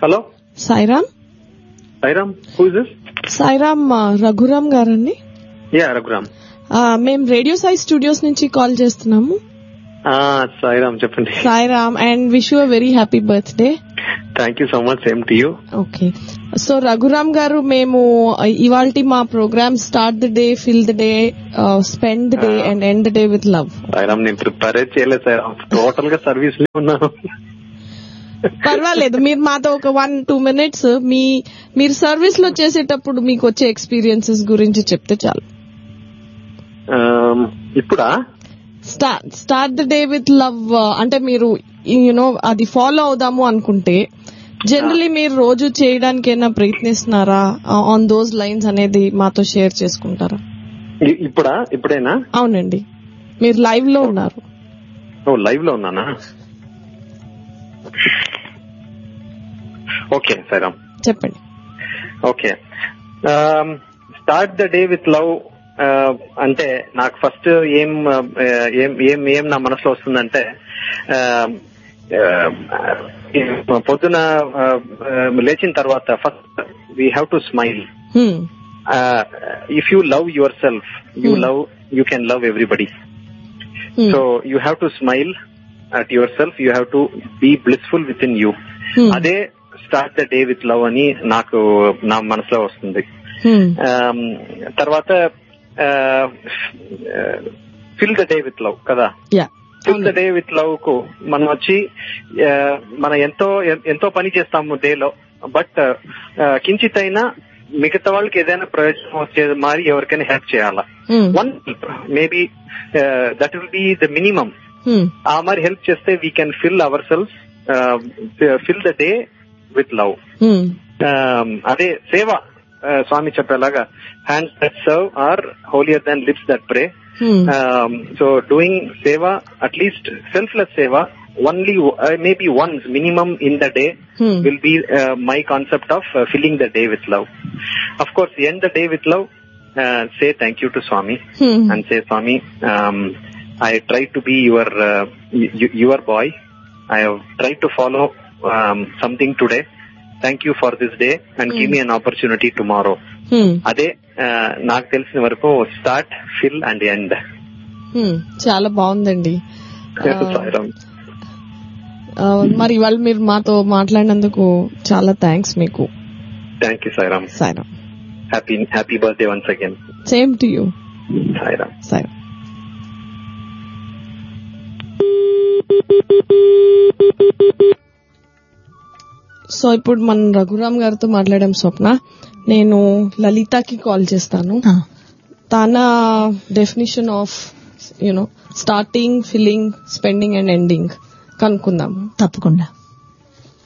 Hello Sairam Sairam who is this Sairam ఆ, రఘురామ్ గారండి yeah Raghuram ఆ, మేము రేడియో సాయి స్టూడియోస్ నుంచి కాల్ చేస్తున్నాము ఆ, సాయిరామ్ చెప్పండి Sairam and wish you very happy birthday thank you so much same to you okay so Raghuram గారు మేము ఇవాళ మా program start the day fill the day spend the day and end the day with love Sairam నేను prepare చేయలేదు Sairam total గా service లో ఉన్నాను పర్వాలేదు మీరు మాతో ఒక వన్ టూ మినిట్స్ మీ మీరు సర్వీస్ లో చేసేటప్పుడు మీకు వచ్చే ఎక్స్పీరియన్సెస్ గురించి చెప్తే చాలు Um, ఇప్పుడా start start the day with love అంటే మీరు యూనో అది ఫాలో అవుదాము అనుకుంటే జనరలీ మీరు రోజు చేయడానికి ఏమైనా ప్రయత్నిస్తున్నారా ఆన్ దోస్ లైన్స్ అనేది మాతో షేర్ చేసుకుంటారా ఇ- ఇప్పుడా ఇప్పుడేనా అవునండి మీరు లైవ్ లో ఉన్నారు ఓ లైవ్ లో ఉన్నానా ఓకే సాయిరామ్ చెప్పండి okay start the day with love అంటే నాకు ఫస్ట్ ఏం uh, ఏం ఏం ఏం నా మనసులో వస్తుందంటే uh, uh, పొద్దున uh, uh, లేచిన తర్వాత first we have to smile Hmm. If you love yourself you Hmm. Love you can love everybody Hmm. So you have to smile at yourself you have to be blissful within you Hmm. అదే start the day with love అని నాకు నా మనసులో వస్తుంది Hmm. Um, తర్వాత fill the day with love కదా Yeah. Fill the day with love కు మనం వచ్చి uh, మనం ఎంతో ఎంతో పని చేస్తాము డేలో బట్ కించిత్ అయినా మిగతా వాళ్ళకి ఏదైనా ప్రయోజనం వచ్చేది మారి ఎవరికైనా హెల్ప్ చేయాలా Hmm. One maybe that will be the minimum Hmm. ఆ మరి హెల్ప్ చేస్తే we can fill our cells fill the day with love Hmm. అదే సేవ uh, స్వామి చెప్పేలాగా hands that serve are holier than lips that pray Hmm. So doing సేవ at least selfless సేవ only maybe once minimum in the day Hmm. will be uh, my concept of uh, filling the day with love. Of course, end the day with love. Uh, say thank you to Swami Hmm. and say Swami, um, I tried to be your uh, y- your boy. I have tried to follow um, something today. Thank you for this day and give me an opportunity tomorrow. Hmm. అదే uh, నాకు తెలిసిన వరకు start fill and end Hmm. చాలా బాగుందండి సాయిరామ్ ఆ, మరి ఇవాళ మీరు మాతో మాట్లాడినందుకు చాలా థ్యాంక్స్ మీకు thank you Sairam Sairam happy happy birthday once again same to you Sairam Sairam so ఇప్పుడు మనం రఘురామ్ గారితో మాట్లాడాం స్వప్న నేను లలితకి కాల్ చేస్తాను తన definition of you know starting filling spending and ending కనుక్కుందాము తప్పకుండా